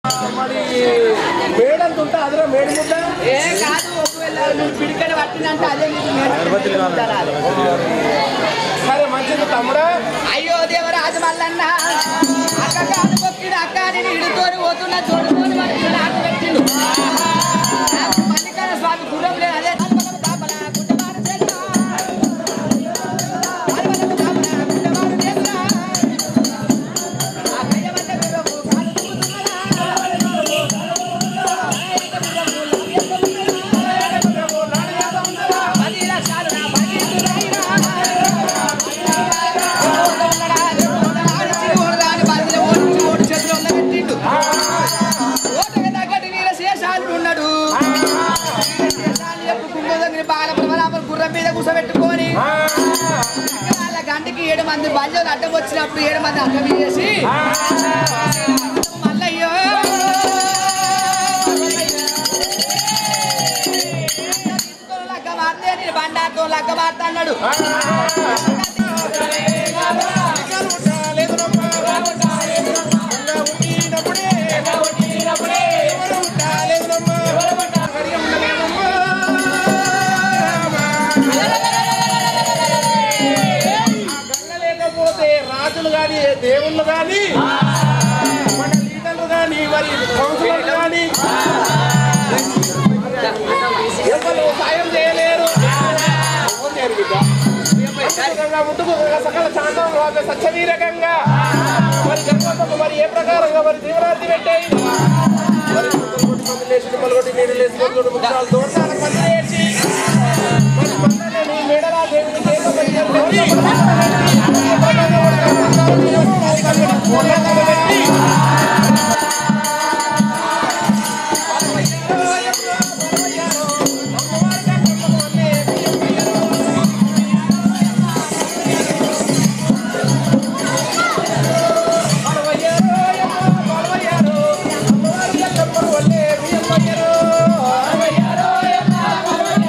మరి మేడంత ఉంటే అదిరా మేడి ముద్ద ఏ కాదు ఒకవేళ నువ్వు పిడికడ పట్టిందంటే అదే నీకు నేర్చుకుంటారు సరే మంచిది తమ్ముడా అయ్యో దేవరాజు మల్లన్న అక్క కాదు మొక్కిడు అక్క నేను ఇడుతోని పోతున్న చూడుకొని మనకి నాకు పెట్టిండు నాకు మల్లికార్జున స్వామి గుర్రం లేదు అదే అల్పకము దాపల గుడ్డవాడు చేతుల. అల్పకము దాపల గుడ్డవాడు చేతుల. ఆ కయ్యవల్ల గుర్రము కాలు తిప్పుతున్నదా? పది లక్షలు నా పగిలితున్నైనా. ఓటమి తగ్గట్టు వీర శేషాలుడు ఉన్నాడు శేషాలు చెప్పు కుంభోదగిరి బాలప్రభరామలు గుర్రం మీద కూర్చోబెట్టుకొని వాళ్ళ గంటకి ఏడు మంది బల్యోలు అడ్డం వచ్చినప్పుడు ఏడు మంది అడ్డం వేసి మల్లయ్యో లగ్గ మారితే నేను బండాతో లగ్గ మారుతా అన్నాడు లేకపోతే రాజులు గాని దేవుళ్ళు గాని మన లీడర్లు గాని మరి కౌన్సిలర్లు గాని ఎవరు సాయం చేయలేరు ఎవరు చేయరు బిడ్డ. గంగా ముందుకు సకల శాంతం వాక సత్యవీరకంగా మరి గంగమ్మకు మరి ఏ ప్రకారంగా మరి దీవరాజి పెట్టాయి మరి కొట్టి మంది లేచి మలగొట్టి నీళ్ళు లేచి మలగొట్టి ముత్యాలు దోషాలకు మంది లేచి మరి మందలని మేడరాజేవిని వల్లే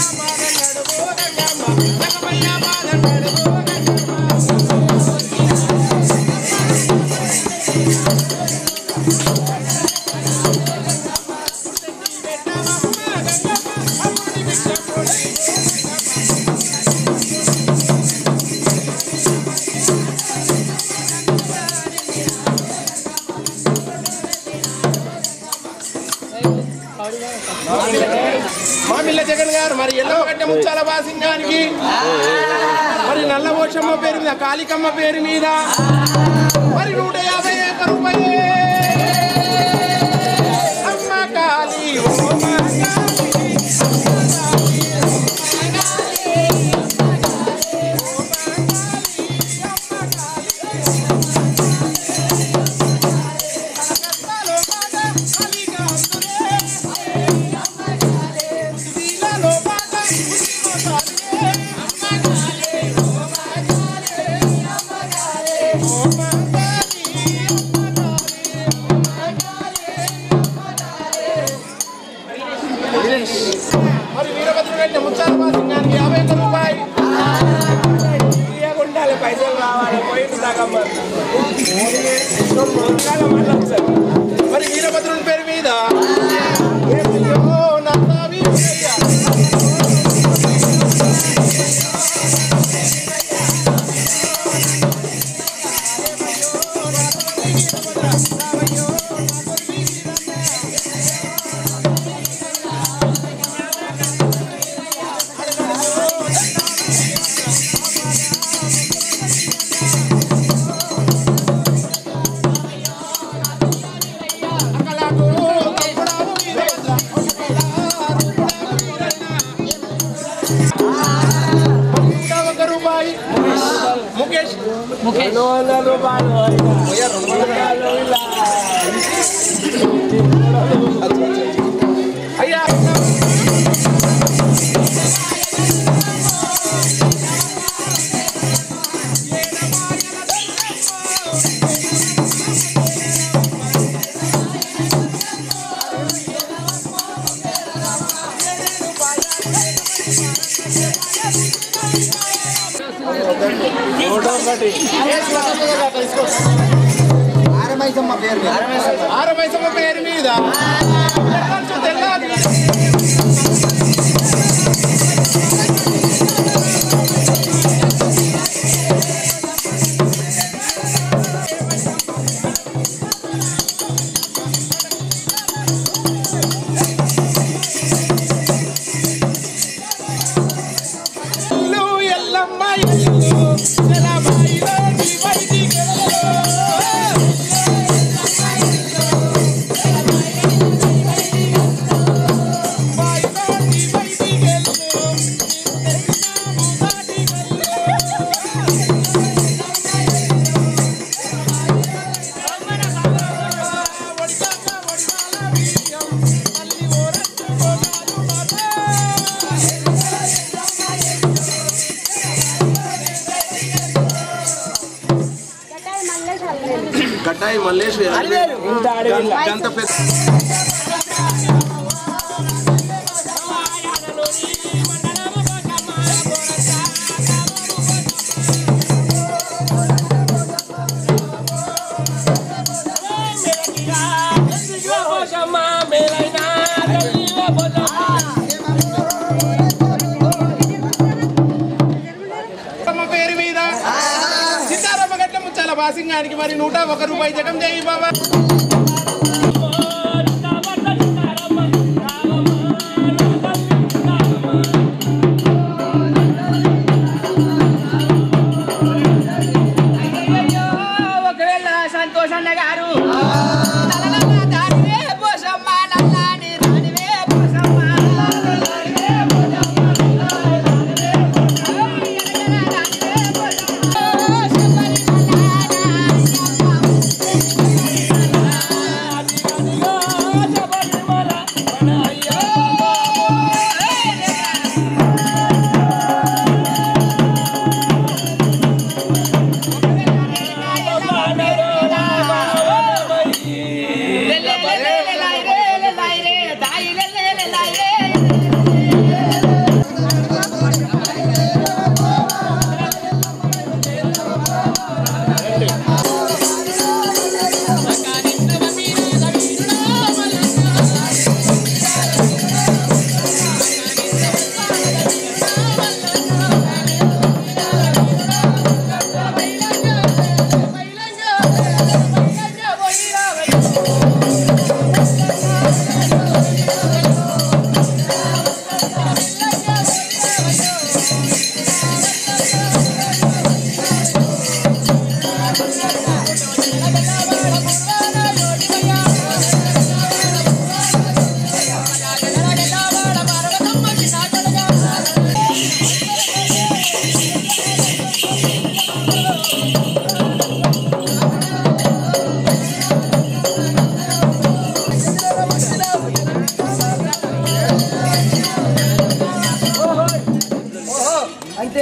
మామిళ్ళ జగన్ గారు మరి ఎల్లమ్మగడ్డ ముచ్చాల వాసింగానికి మరి నల్ల పోషమ్మ పేరు మీద కాళికమ్మ పేరు మీద మరి నూట యాభై ఒక్క రూపాయే అమ్మ కాళీ ఓ మా కాళీ. మరి వీరభద్ర వెంట ముచ్చాల వాసింగానికి యాభై ఒక్క రూపాయి ఉండాలి పైసలు రావాలి పోయింది దాకమ్మ మరి వీరభద్రుని పేరు మీద ఏమయ్యో నా వీరయ్య. అక్కలకు తప్పుడాలు వీరభద్ర. ఇంకా ఒక రూపాయి ముఖేష్ అయ్యా ఆరమైసమ్మ పేరు మీద కొంచెం తెల్లారి ఇల్లు ఎల్లమ్మ ఇల్లు నెలబాయిలో నీ బయటికి కట్టాయి మల్లేష్ గంత పెద్ద అమ్మ పేరు మీద సీతారామ గట్ల ముచ్చాల వాసింగానికి మరి నూట ఒక రూపాయి జగం చేయి బాబా అయ్యయ్యో, ఒకవేళ సంతోషన్న గారు నల్లనల్ల దానివే పోసమ్మ, నల్లాని దానివే పోసమ్మ. దానివే పోసమ్మ, నల్లాని దానివే పోసమ్మ. ఎర్రగల దానివే పోసమ్మ. శబరి నల్లాని అమ్మమ్మ. అంతే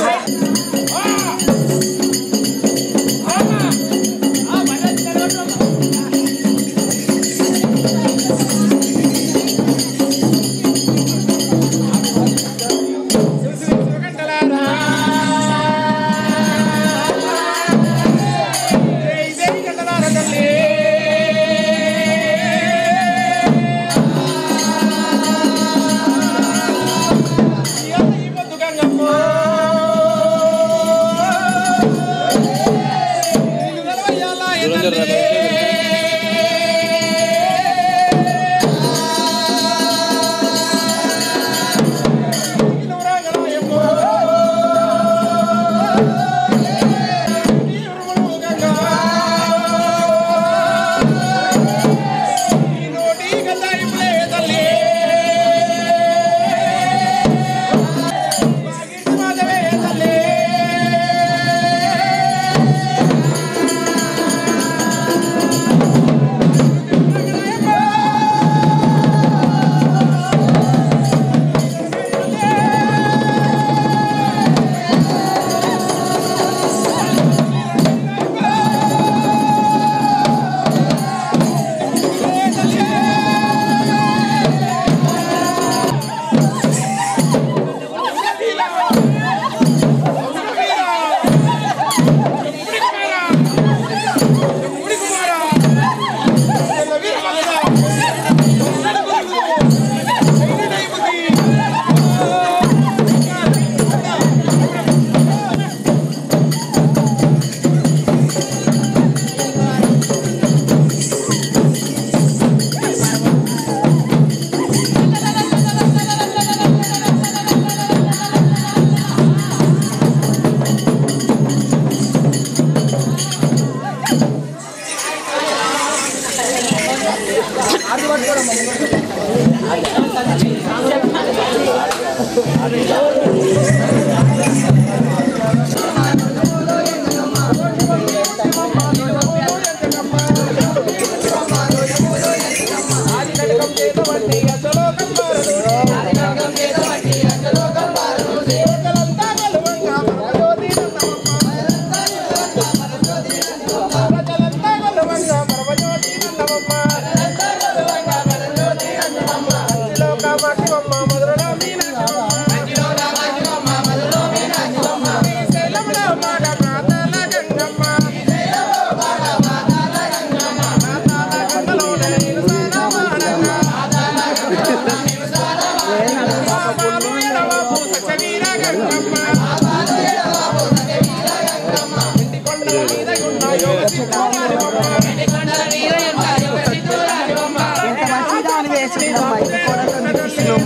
ఎంత మంచిగా అని వేసుకున్నాం ఇది కూడా కనిపిస్తున్నాం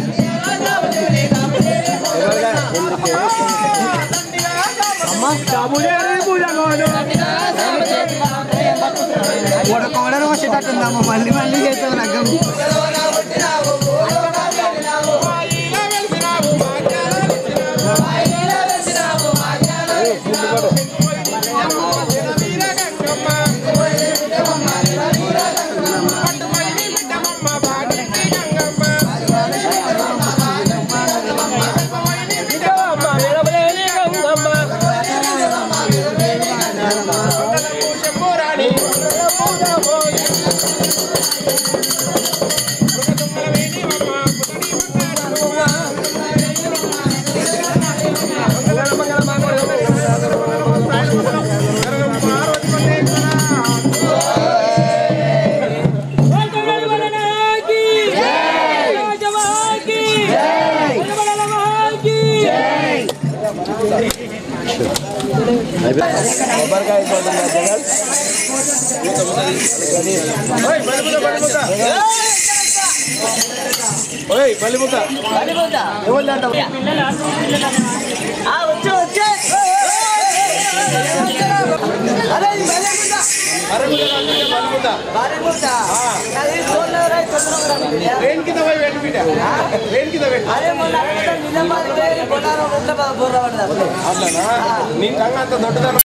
కోడకోడలు వచ్చేటట్టుందమ్మ మళ్ళీ మళ్ళీ చేస్తాం లగ్గం ట్రైన్ కింద పోయి పెట్టు బిడ్డ ట్రైన్ కింద పెట్టు అట్లనా నీ కంగ అంత దొడ్డుదనం